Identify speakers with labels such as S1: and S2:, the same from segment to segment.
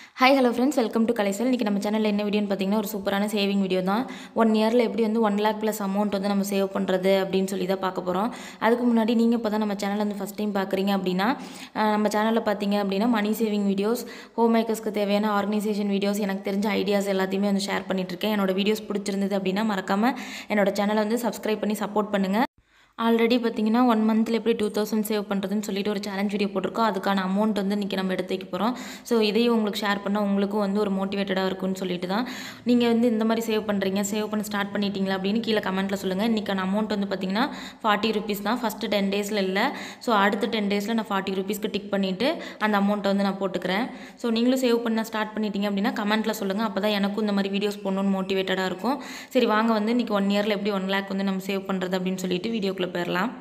S1: hi hello friends welcome to கலைசல் இன்றைக்கி நம்ம சேனலில் என்ன வீடியோன்னு பார்த்தீங்கன்னா ஒரு சூப்பரான சேவிங் வீடியோ தான் ஒன் இயரில் எப்படி வந்து ஒன் லேக் ப்ளஸ் அமௌண்ட் வந்து நம்ம சேவ் பண்ணுறது அப்படின்னு சொல்லி தான் பார்க்க போகிறோம் அதுக்கு முன்னாடி நீங்கள் இப்போ தான் நம்ம சேனல் வந்து ஃபஸ்ட் டைம் பார்க்குறீங்க அப்படின்னா அஹ், நம்ம சேனலில் பார்த்தீங்க அப்படின்னா மணி சேவிங் வீடியோஸ் ஹோம் மேக்கர்ஸ்க்கு தேவையான ஆர்கனைசேஷன் வீடியோஸ் எனக்கு தெரிஞ்ச ஐடியாஸ் எல்லாத்தையுமே வந்து ஷேர் பண்ணிகிட்ருக்கேன் என்னோட வீடியோஸ் பிடிச்சிருந்தது அப்படின்னா மறக்காமல் என்னோட சேனலை வந்து சப்ஸ்கிரைப் பண்ணி சப்போர்ட் பண்ணுங்கள் ஆல்ரெடி பார்த்தீங்கன்னா ஒன் மந்தில் எப்படி டூ தௌசண்ட் சேவ் பண்ணுறதுன்னு சொல்லிட்டு ஒரு சேலஞ்ச் வீடியோ போட்டிருக்கோம் அதுக்கான அமௌண்ட் வந்து இன்றைக்கி நம்ம எடுத்து வைக்க போகிறோம் ஸோ இதையும் உங்களுக்கு ஷேர் பண்ணால் உங்களுக்கும் வந்து ஒரு மோட்டிவேட்டடாக இருக்கும்னு சொல்லிட்டு தான் நீங்கள் வந்து இந்த மாதிரி சேவ் பண்ணுறீங்க சேவ் பண்ண ஸ்டார்ட் பண்ணிட்டீங்களா அப்படின்னு கீழே கமெண்ட்டில் சொல்லுங்கள் இன்றைக்கான அமௌண்ட் வந்து பார்த்தீங்கன்னா ஃபார்ட்டி ருபீஸ் தான் ஃபஸ்ட்டு டென் டேஸில் இல்லை ஸோ அடுத்த டென் டேஸில் நான் ஃபார்ட்டி ருபீஸ்க்கு டிக் பண்ணிவிட்டு அந்த அமௌண்ட்டை வந்து நான் போட்டுக்கிறேன் ஸோ நீங்களும் சேவ் பண்ண ஸ்டார்ட் பண்ணிட்டீங்க அப்படின்னா கமெண்ட்டில் சொல்லுங்கள் அப்போ தான் எனக்கும் இந்த மாதிரி வீடியோஸ் போடணும்னு மோட்டிவேட்டடாக இருக்கும் சரி வாங்க வந்து இன்றைக்கி ஒன் இயரில் எப்படி ஒன் லேக் வந்து நம்ம சேவ் பண்ணுறது அப்படின்னு சொல்லிட்டு வீடியோக்குள்ளே போயிடலாம்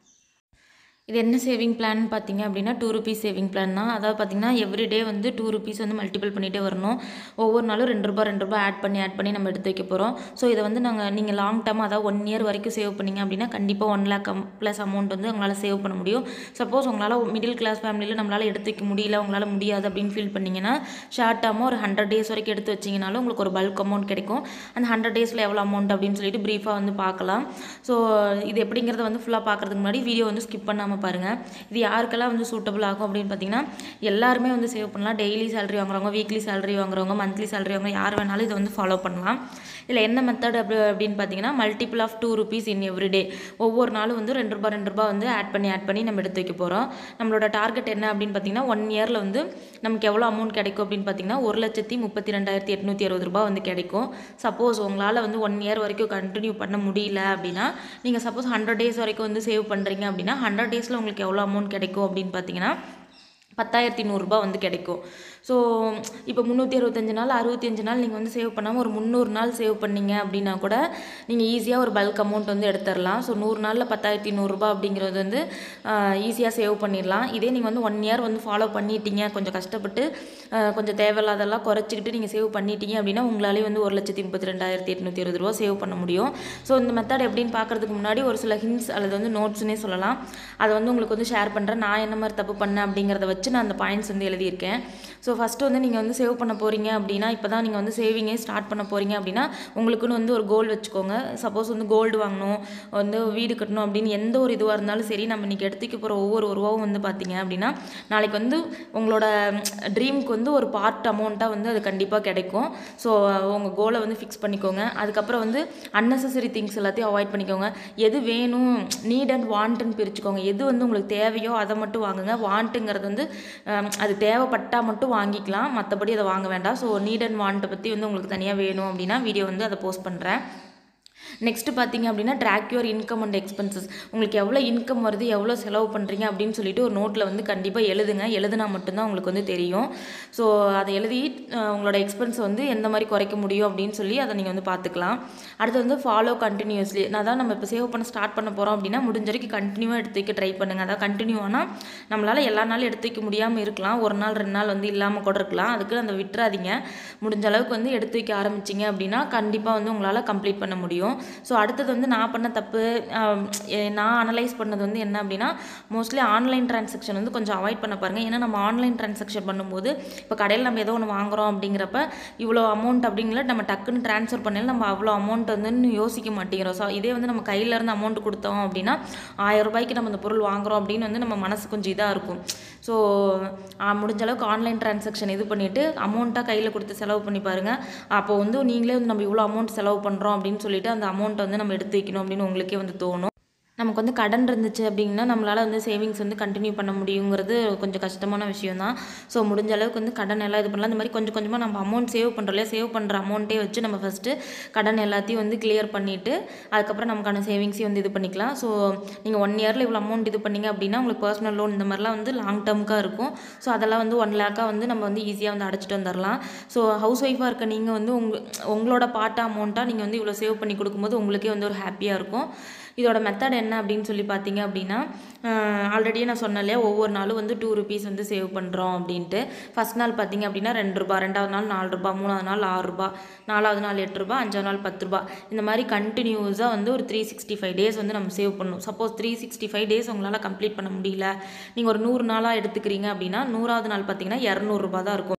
S1: இது என்ன சேவிங் பிளான் பார்த்தீங்க அப்படின்னா டூ ருபீஸ் சேவிங் பிளான் தான் அதாவது பார்த்தீங்கன்னா எவ்ரிடே வந்து டூ ருபீஸ் வந்து மல்டிபிள் பண்ணிகிட்டே வரணும் ஒவ்வொரு நாளும் ரெண்டு ரூபா ரெண்டு ரூபா ஆட் பண்ணி ஆட் பண்ணி நம்ம எடுத்து வைக்க போகிறோம் ஸோ இதை வந்து நாங்கள் நீங்கள் லாங் டேர்ம் அதாவது ஒன் இயர் வரைக்கும் சேவ் பண்ணீங்க அப்படின்னா கண்டிப்பாக ஒன் லேக் ப்ளஸ் அமௌண்ட் வந்து உங்களால் சேவ் பண்ண முடியும் சப்போஸ் உங்களால் மிடில் கிளாஸ் ஃபேமிலியில் நம்மளால் எடுத்து வைக்க முடியல உங்களால் முடியாது அப்படின்னு ஃபீல் பண்ணீங்கன்னா ஷார்ட் டேர்மாக ஒரு ஹண்ட்ரட் டேஸ் வரைக்கும் எடுத்து வச்சிங்கனாலும் உங்களுக்கு ஒரு பல்க் அமௌண்ட் கிடைக்கும் அந்த ஹண்ட்ரட் டேஸில் எவ்வளோ அமௌண்ட் அப்படின்னு சொல்லிட்டு ப்ரீஃபாக வந்து பார்க்கலாம் ஸோ இது எப்படிங்கிறத வந்து ஃபுல்லாக பார்க்குறதுக்கு முன்னாடி வீடியோ வந்து ஸ்கிப் பண்ணாமல் பாருங்கள் இது யாருக்கெல்லாம் வந்து சூட்டபிள் ஆகும் அப்படின்னு பார்த்தீங்கன்னா எல்லாருமே வந்து சேவ் பண்ணலாம் டெய்லி சேலரி வாங்குறவங்க வீக்லி சேலரி வாங்குறவங்க மந்த்லி சேலரி வாங்குறவங்க யார் வேணாலும் இதை வந்து ஃபாலோ பண்ணலாம் இதில் என்ன மெத்தட் அப்படி அப்படின்னு பார்த்தீங்கன்னா multiple of two rupees in every day ஒவ்வொரு நாளும் வந்து ரெண்டு ரூபா ரெண்டு ரூபா வந்து ஆட் பண்ணி ஆட் பண்ணி நம்ம எடுத்து வைக்க போகிறோம் நம்மளோட டார்கெட் என்ன அப்படின்னு பார்த்தீங்கன்னா ஒன் இயரில் வந்து நமக்கு எவ்வளோ அமௌண்ட் கிடைக்கும் அப்படின்னு பார்த்தீங்கன்னா ஒரு லட்சத்தி முப்பத்தி ரெண்டாயிரத்தி எட்நூற்றி அறுபது ரூபாய் வந்து கிடைக்கும் சப்போஸ் உங்களால் வந்து ஒன் இயர் வரைக்கும் கண்டினியூ பண்ண முடியல அப்படின்னா நீங்கள் சப்போஸ் ஹண்ட்ரட் டேஸ் வரைக்கும் வந்து சேவ் பண்ணுறீங்க அப்படின்னா ஹண்ட்ரட் டேஸில் உங்களுக்கு எவ்வளோ அமௌண்ட் கிடைக்கும் அப்படின்னு பார்த்தீங்கன்னா பத்தாயிரத்தி நூறுரூபா வந்து கிடைக்கும் ஸோ இப்போ முந்நூற்றி அறுபத்தஞ்சு நாள் அறுபத்தி அஞ்சு நாள் நீங்கள் வந்து சேவ் பண்ணாமல் ஒரு முந்நூறு நாள் சேவ் பண்ணீங்க அப்படின்னா கூட நீங்கள் ஈஸியாக ஒரு பல்க் அமௌண்ட் வந்து எடுத்துடலாம் ஸோ நூறு நாளில் பத்தாயிரத்தி நூறுரூபா அப்படிங்கிறது வந்து ஈஸியாக சேவ் பண்ணிடலாம் இதே நீங்கள் வந்து ஒன் இயர் வந்து ஃபாலோ பண்ணிட்டீங்க கொஞ்சம் கஷ்டப்பட்டு ஆஹ் கொஞ்சம் தேவையில்லாதெல்லாம் குறைச்சிக்கிட்டு நீங்கள் சேவ் பண்ணிட்டீங்க அப்படின்னா உங்களாலே வந்து ஒரு லட்சத்தி முப்பத்தி ரெண்டாயிரத்தி எட்நூற்றி இருபது ரூபா சேவ் பண்ண முடியும் ஸோ இந்த மெத்தட் எப்படின்னு பார்க்குறதுக்கு முன்னாடி ஒரு சில ஹிண்ட்ஸ் அல்லது வந்து நோட்ஸ்னே சொல்லலாம் அதை வந்து உங்களுக்கு வந்து ஷேர் பண்ணுறேன் நான் என்ன மாதிரி தப்பு பண்ணேன் அப்படிங்கிறத வச்சு நான் அந்த பாயிண்ட்ஸ் வந்து எழுதியிருக்கேன் ஸோ ஃபஸ்ட்டு வந்து நீங்கள் வந்து சேவ் பண்ண போகிறீங்க அப்படின்னா இப்போ தான் நீங்கள் வந்து சேவிங்கே ஸ்டார்ட் பண்ண போகிறீங்க அப்படின்னா உங்களுக்குன்னு வந்து ஒரு கோல் வச்சுக்கோங்க சப்போஸ் வந்து கோல்டு வாங்கணும் வந்து வீடு கட்டணும் அப்படின்னு எந்த ஒரு இதுவாக இருந்தாலும் சரி நம்ம இன்றைக்கி எடுத்துக்க போகிற ஒவ்வொரு ரூபாவும் வந்து பார்த்தீங்க அப்படின்னா நாளைக்கு வந்து உங்களோட ட்ரீமுக்கு வந்து ஒரு பார்ட் அமௌண்ட்டாக வந்து அது கண்டிப்பாக கிடைக்கும் ஸோ உங்கள் கோலை வந்து ஃபிக்ஸ் பண்ணிக்கோங்க அதுக்கப்புறம் வந்து unnecessary திங்ஸ் எல்லாத்தையும் அவாய்ட் பண்ணிக்கோங்க எது வேணும் நீட் அண்ட் வாண்ட்டுன்னு பிரிச்சுக்கோங்க எது வந்து உங்களுக்கு தேவையோ அதை மட்டும் வாங்குங்க வாண்ட்டுங்கிறது வந்து ஹம், அது தேவைப்பட்டால் மட்டும் வாங்கிக்கலாம் மற்றபடி அதை வாங்க வேண்டாம் ஸோ நீட் அண்ட் வாண்ட்டை பற்றி வந்து உங்களுக்கு தனியாக வேணும் அப்படின்னா வீடியோ வந்து அதை போஸ்ட் பண்ணுறேன் நெக்ஸ்ட் பார்த்தீங்க அப்படின்னா track your income and expenses உங்களுக்கு எவ்வளோ இன்கம் வருது எவ்வளோ செலவு பண்ணுறீங்க அப்படின்னு சொல்லிட்டு ஒரு நோட்டில் வந்து கண்டிப்பாக எழுதுங்க எழுதுனா மட்டும்தான் உங்களுக்கு வந்து தெரியும் ஸோ அதை எழுதி அஹ், உங்களோட எக்ஸ்பென்ஸை வந்து எந்த மாதிரி குறைக்க முடியும் அப்படின்னு சொல்லி அதை நீங்கள் வந்து பார்த்துக்கலாம் அடுத்து வந்து ஃபாலோ கண்டினியூஸ்லி நான் தான் நம்ம இப்போ சேவ் பண்ண ஸ்டார்ட் பண்ண போகிறோம் அப்படின்னா முடிஞ்ச வரைக்கும் கண்டினியூவாக எடுத்து வைக்க ட்ரை பண்ணுங்கள் அதாவது கண்டினியூ ஆனால் நம்மளால் எல்லா நாளும் எடுத்து வைக்க முடியாமல் இருக்கலாம் ஒரு நாள் ரெண்டு நாள் வந்து இல்லாமல் கூட இருக்கலாம் அதுக்கு அந்த விட்டுறாதீங்க முடிஞ்ச அளவுக்கு வந்து எடுத்து வைக்க ஆரம்பிச்சிங்க அப்படின்னா கண்டிப்பாக வந்து உங்களால் கம்ப்ளீட் பண்ண முடியும் ஸோ அடுத்தது வந்து நான் பண்ண தப்பு ஆம், எ- நான் அனலைஸ் பண்ணது வந்து என்ன அப்படின்னா மோஸ்ட்லி ஆன்லைன் டிரான்சாக்ஷன் வந்து கொஞ்சம் அவாய்ட் பண்ண பாருங்கள் ஏன்னா நம்ம ஆன்லைன் டிரான்சாக்ஷன் பண்ணும்போது இப்போ கடையில் நம்ம ஏதோ ஒன்று வாங்குறோம் அப்படிங்கிறப்ப இவ்வளோ அமௌண்ட் அப்படிங்கிற நம்ம டக்குன்னு ட்ரான்ஸ்ஃபர் பண்ணல நம்ம அவ்வளோ அமௌண்ட் வந்து இன்னும் யோசிக்க மாட்டேங்கிறோம் ஸோ இதே வந்து நம்ம கையில இருந்து அமௌண்ட் கொடுத்தோம் அப்படின்னா ஆயிரம் ரூபாய்க்கு நம்ம இந்த பொருள் வாங்குறோம் அப்படின்னு வந்து நம்ம மனசு கொஞ்சம் இதாக இருக்கும் ஸோ முடிஞ்ச அளவுக்கு ஆன்லைன் டிரான்சாக்ஷன் இது பண்ணிவிட்டு அமௌண்ட்டாக கையில் கொடுத்து செலவு பண்ணி பாருங்கள் அப்போ வந்து நீங்களே வந்து நம்ம இவ்வளோ அமௌண்ட் செலவு பண்ணுறோம் அப்படின்னு சொல்லிட்டு அந்த அமௌண்ட்டை வந்து நம்ம எடுத்து வைக்கணும் அப்படின்னு உங்களுக்கே வந்து தோணும் நமக்கு வந்து கடன் இருந்துச்சு அப்படின்னா நம்மளால் வந்து சேவிங்ஸ் வந்து கண்டினியூ பண்ண முடியுங்கிறது கொஞ்சம் கஷ்டமான விஷயம் தான் ஸோ முடிஞ்ச அளவுக்கு வந்து கடன் எல்லாம் இது பண்ணலாம் இந்த மாதிரி கொஞ்சம் கொஞ்சமாக நம்ம அமௌண்ட் சேவ் பண்ணுறோம் இல்லையா சேவ் பண்ணுற அமௌண்ட்டே வச்சு நம்ம ஃபஸ்ட்டு கடன் எல்லாத்தையும் வந்து கிளியர் பண்ணிவிட்டு அதுக்கப்புறம் நமக்கான சேவிங்ஸையும் வந்து இது பண்ணிக்கலாம் ஸோ நீங்கள் ஒன் இயரில் இவ்வளோ அமௌண்ட் இது பண்ணீங்க அப்படின்னா உங்களுக்கு பர்சனல் லோன் இந்த மாதிரிலாம் வந்து லாங் டேர்முக்காக இருக்கும் ஸோ அதெல்லாம் வந்து ஒன் லேக்காக வந்து நம்ம வந்து ஈஸியாக வந்து அடைச்சிட்டு வந்துடலாம் ஸோ ஹவுஸ் ஒய்ஃபாக இருக்க நீங்கள் வந்து உங்க உங்களோட பார்ட் அமௌண்ட்டாக நீங்கள் வந்து இவ்வளோ சேவ் பண்ணி கொடுக்கும்போது உங்களுக்கே வந்து ஒரு ஹாப்பியாக இருக்கும் இதோட மெத்தட் என்ன அப்படின்னு சொல்லி பார்த்தீங்க அப்படின்னா ஆல்ரெடியே நான் சொன்னேன் இல்லையா ஒவ்வொரு நாளும் வந்து டூ ருபீஸ் வந்து சேவ் பண்ணுறோம் அப்படின்ட்டு ஃபஸ்ட் நாள் பார்த்தீங்க அப்படின்னா ரெண்டு ரூபா ரெண்டாவது நாள் நாலு ரூபா மூணாவது நாள் ஆறு ரூபா நாலாவது நாள் எட்டு ரூபா அஞ்சாவது நாள் பத்து ரூபா இந்த மாதிரி கண்டினியூஸாக வந்து ஒரு த்ரீ சிக்ஸ்டி ஃபைவ் டேஸ் வந்து நம்ம சேவ் பண்ணணும் suppose three sixty five days உங்களால் கம்ப்ளீட் பண்ண முடியல நீங்கள் ஒரு நூறு நாளாக எடுத்துக்கிறீங்க அப்படின்னா நூறாவது நாள் பார்த்தீங்கன்னா இரநூறுபா தான் இருக்கும்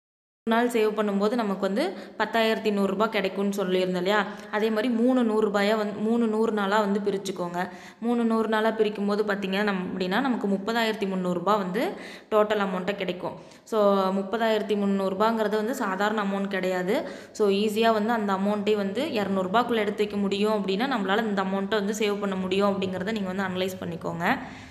S1: நாள் சேவ் பண்ணும்போது நமக்கு வந்து பத்தாயிரத்தி நூறுரூபா கிடைக்கும்னு சொல்லியிருந்தோம் இல்லையா அதே மாதிரி மூணு நூறுரூபாயாக வந்து மூணு நூறு நாளாக வந்து பிரிச்சுக்கோங்க மூணு நூறு நாளாக பிரிக்கும் போது பார்த்தீங்கன்னா நம் அப்படின்னா நமக்கு முப்பதாயிரத்தி முந்நூறுரூபா வந்து டோட்டல் அமௌண்ட்டாக கிடைக்கும் ஸோ முப்பதாயிரத்தி முந்நூறுபாங்கிறது வந்து சாதாரண அமௌண்ட் கிடையாது ஸோ ஈஸியாக வந்து அந்த அமௌண்ட்டே வந்து இரநூறுபாக்குள்ளே எடுத்து வைக்க முடியும் அப்படின்னா நம்மளால் இந்த அமௌண்ட்டை வந்து சேவ் பண்ண முடியும் அப்படிங்கிறத நீங்கள் வந்து அனலைஸ் பண்ணிக்கோங்க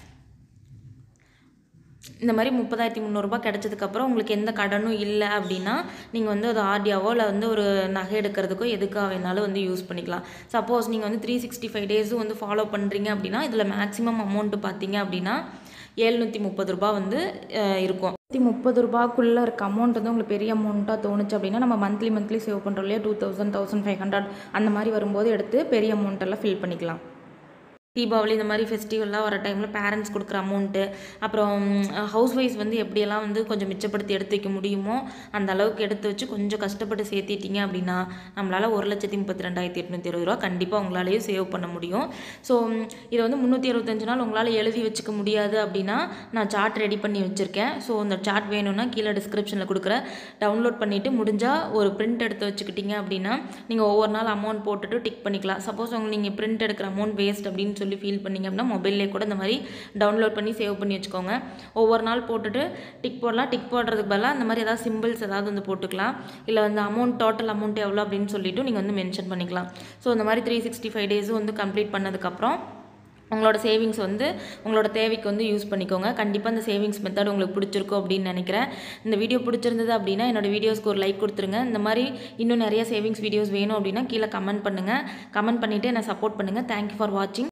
S1: இந்த மாதிரி முப்பதாயிரத்தி முந்நூறுரூபா கிடச்சதுக்கப்புறம் உங்களுக்கு எந்த கடனும் இல்லை அப்படின்னா நீங்கள் வந்து அது ஆர்டியாவோ இல்லை வந்து ஒரு நகை எடுக்கிறதுக்கோ எதுக்காக வேணாலும் வந்து யூஸ் பண்ணிக்கலாம் சப்போஸ் நீங்கள் வந்து த்ரீ சிக்ஸ்டி ஃபைவ் டேஸும் வந்து ஃபாலோ பண்ணுறீங்க அப்படின்னா இதில் மேக்ஸிமம் அமௌண்ட்டு பார்த்தீங்க அப்படின்னா ஏழ்நூற்றி முப்பது ரூபா வந்து அஹ், இருக்கும் நூற்றி முப்பது ரூபாக்குள்ளே இருக்க அமௌண்ட் வந்து உங்களுக்கு பெரிய அமௌண்ட்டாக தோணுச்சு அப்படின்னா நம்ம மந்த்லி மந்த்லி சேவ் பண்ணுறோம் இல்லையா two thousand thousand five hundred அந்த மாதிரி வரும்போது எடுத்து பெரிய அமௌண்ட்டெல்லாம் ஃபில் பண்ணிக்கலாம் தீபாவளி இந்த மாதிரி ஃபெஸ்டிவல்லாம் வர டைமில் பேரண்ட்ஸ் கொடுக்குற அமௌண்ட்டு அப்புறம் ஹவுஸ் ஒய்ஃப் வந்து எப்படியெல்லாம் வந்து கொஞ்சம் மிச்சப்படுத்தி எடுத்து வைக்க முடியுமோ அந்த அளவுக்கு எடுத்து வச்சு கொஞ்சம் கஷ்டப்பட்டு சேர்த்திட்டீங்க அப்படின்னா நம்மளால் ஒரு லட்சத்தி முப்பத்தி ரெண்டாயிரத்தி எட்நூற்றி இருபது ரூபா கண்டிப்பாக உங்களாலேயும் சேவ் பண்ண முடியும் ஸோ இதை வந்து முந்நூற்றி அறுபத்தஞ்சு நாள் உங்களால் எழுதி வச்சுக்க முடியாது அப்படின்னா நான் சார்ட் ரெடி பண்ணி வச்சுருக்கேன் ஸோ அந்த சார்ட் வேணும்னா கீழே டிஸ்கிரிப்ஷனில் கொடுக்குறேன் டவுன்லோட் பண்ணிவிட்டு முடிஞ்சால் ஒரு பிரிண்ட் எடுத்து வச்சுக்கிட்டீங்க அப்படின்னா நீங்கள் ஒவ்வொரு நாள் அமௌண்ட் போட்டுட்டு டிக் பண்ணிக்கலாம் சப்போஸ் உங்களுக்கு நீங்கள் பிரிண்ட் எடுக்கிற அமௌண்ட் வேஸ்ட் அப்படின்னு சொல்லி ஃபீல் பண்ணீங்க அப்படின்னா மொபைல்லே கூட இந்த மாதிரி டவுன்லோட் பண்ணி சேவ் பண்ணி வச்சுக்கோங்க ஒவ்வொரு நாள் போட்டுட்டு டிக் போடலாம் டிக் போடுறதுக்கு பதிலாக இந்த மாதிரி ஏதாவது சிம்பிள்ஸ் ஏதாவது வந்து போட்டுக்கலாம் இல்லை வந்து அமௌண்ட் டோட்டல் அமௌண்ட் எவ்வளோ அப்படின்னு சொல்லிட்டு நீங்கள் வந்து மென்ஷன் பண்ணிக்கலாம் ஸோ இந்த மாதிரி த்ரீ சிக்ஸ்டி ஃபைவ் டேஸும் வந்து கம்ப்ளீட் பண்ணதுக்கப்புறம் உங்களோட சேவிங்ஸ் வந்து உங்களோட தேவைக்கு வந்து யூஸ் பண்ணிக்கோங்க கண்டிப்பாக இந்த சேவிங்ஸ் மெத்தட் உங்களுக்கு பிடிச்சிருக்கும் அப்படின்னு நினைக்கிறேன் இந்த வீடியோ பிடிச்சிருந்தது அப்படின்னா என்னோட வீடியோஸ்க்கு ஒரு லைக் கொடுத்துருங்க இந்த மாதிரி இன்னும் நிறைய சேவிங்ஸ் வீடியோஸ் வேணும் அப்படின்னா கீழே கமெண்ட் பண்ணுங்கள் கமெண்ட் பண்ணிவிட்டு என்னை சப்போர்ட் பண்ணுங்கள் தேங்க்யூ ஃபார் வாட்சிங்